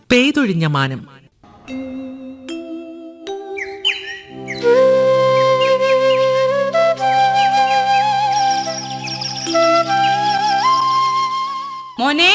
പെയ്തൊഴിഞ്ഞ മാനം മോനെ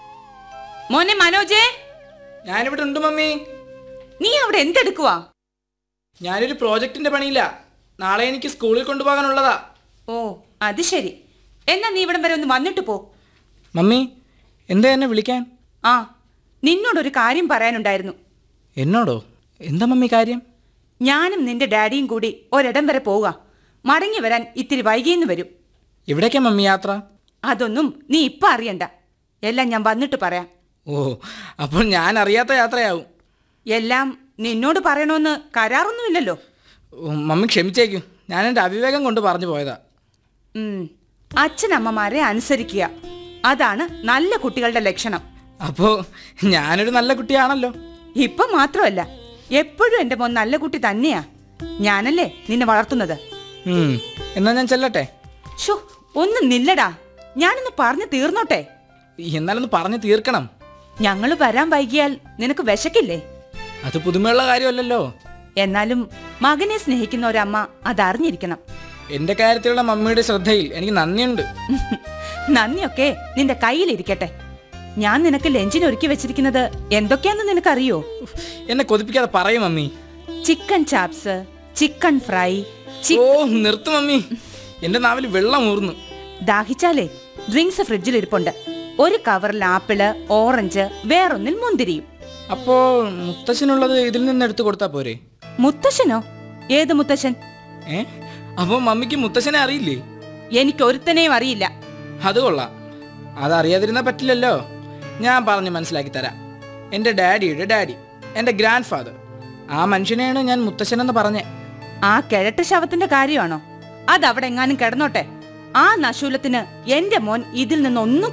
മോനെ മനോജേ ഞാനിവിടെ ഉണ്ട് മമ്മി നീ അവിടെ എന്തെടുക്കുവാ ഞാനൊരു പ്രോജക്റ്റിന്റെ പണിയില്ല നാളെ എനിക്ക് സ്കൂളിൽ കൊണ്ടുപോകാനുള്ളതാ ഓ അത് ശരി എന്നാ നീ ഇവിടം വരെ ഒന്ന് വന്നിട്ട് പോ മമ്മി എന്താ എന്നെ വിളിക്കാൻ ആ നിന്നോടൊരു കാര്യം പറയാനുണ്ടായിരുന്നു എന്നോടോ എന്താ മമ്മി കാര്യം ഞാനും നിന്റെ ഡാഡിയും കൂടി ഒരിടം വരെ പോവുക മടങ്ങി വരാൻ ഇത്തിരി വൈകിയെന്ന് വരും എവിടേക്കാ മമ്മി യാത്ര അതൊന്നും നീ ഇപ്പൊ അറിയണ്ട എല്ലാം ഞാൻ വന്നിട്ട് പറയാം ഓ അപ്പോൾ ഞാൻ അറിയാത്ത യാത്രയാവും എല്ലാം നിന്നോട് പറയണമെന്ന് കരാറൊന്നുമില്ലല്ലോ ഓ, മമ്മി ക്ഷമിച്ചേക്കൂ ഞാൻ എൻ്റെ അവിവേകം കൊണ്ട് പറഞ്ഞു പോയതാ ഉം. അച്ഛനമ്മമാരെ അനുസരിക്കുക അതാണ് നല്ല കുട്ടികളുടെ ലക്ഷണം അപ്പോൾ ഞാനൊരു നല്ല കുട്ടിയാണല്ലോ ഇപ്പൊ മാത്രമല്ല എപ്പോഴും എന്റെ മോൻ നല്ല കുട്ടി തന്നെയാ ഞാനല്ലേ നിന്നെ വളർത്തുന്നത് ഉം, എന്നാ ഞാൻ ചെല്ലട്ടെ ഷോ ഒന്ന് നില്ലടാ ഞാനൊന്ന് പറഞ്ഞു തീർന്നോട്ടെ എന്നാലൊന്ന് പറഞ്ഞു തീർക്കണം ഞങ്ങൾ വരാൻ വൈകിയാൽ നിനക്ക് വിശക്കില്ലേ അത് പുതുമയുള്ള കാര്യമല്ലല്ലോ എന്നാലും മകനെ സ്നേഹിക്കുന്ന ഒരമ്മ അതറിഞ്ഞിരിക്കണം എൻ്റെ കാര്യത്തിലുള്ള മമ്മിയുടെ ശ്രദ്ധയിൽ എനിക്ക് നന്ദിയുണ്ട് നന്ദിയൊക്കെ നിന്റെ കയ്യിലിരിക്കട്ടെ ഞാൻ നിനക്ക് ലഞ്ചിന് ഒരുക്കി വെച്ചിരിക്കുന്നത് എന്തൊക്കെയാന്ന് നിനക്കറിയോ ഉഫ്, എന്നെ കൊതിപ്പിക്കാതെ പറയും mummy chicken chops chicken fry ചി- ഓ നിർത്തു മമ്മി എൻ്റെ നാവിൽ വെള്ളം ഊർന്നു ദാഹിച്ചാലേ ഡ്രിങ്ക്സ് ഫ്രിഡ്ജിൽ ഇരിപ്പുണ്ട് ഒരു കവറിൽ ആപ്പിള് ഓറഞ്ച് വേറൊന്നിൽ മുന്തിരിയും അപ്പോൾ മുത്തശ്ശനുള്ളത് ഇതിൽ നിന്ന് എടുത്തു കൊടുത്താൽ പോരെ മുത്തശ്ശനോ ഏത് മുത്തശ്ശൻ ഏ അപ്പോൾ മമ്മിക്ക് മുത്തശ്ശനെ അറിയില്ലേ എനിക്ക് ഒരുത്തനെയും അറിയില്ല അത് കൊള്ളാം അതറിയാതിരുന്നാൽ പറ്റില്ലല്ലോ ഞാൻ പറഞ്ഞ് മനസ്സിലാക്കി തരാം എൻ്റെ ഡാഡിയുടെ ഡാഡി എൻ്റെ ഗ്രാൻഡ് ഫാദർ ആ മനുഷ്യനെയാണ് ഞാൻ മുത്തശ്ശനെന്ന് പറഞ്ഞേ ആ കിഴട്ട് ശവത്തിന്റെ കാര്യമാണോ അതവിടെ എങ്ങാനും കിടന്നോട്ടെ ആ നശൂലത്തിന് എന്റെ മോൻ ഇതിൽ നിന്നൊന്നും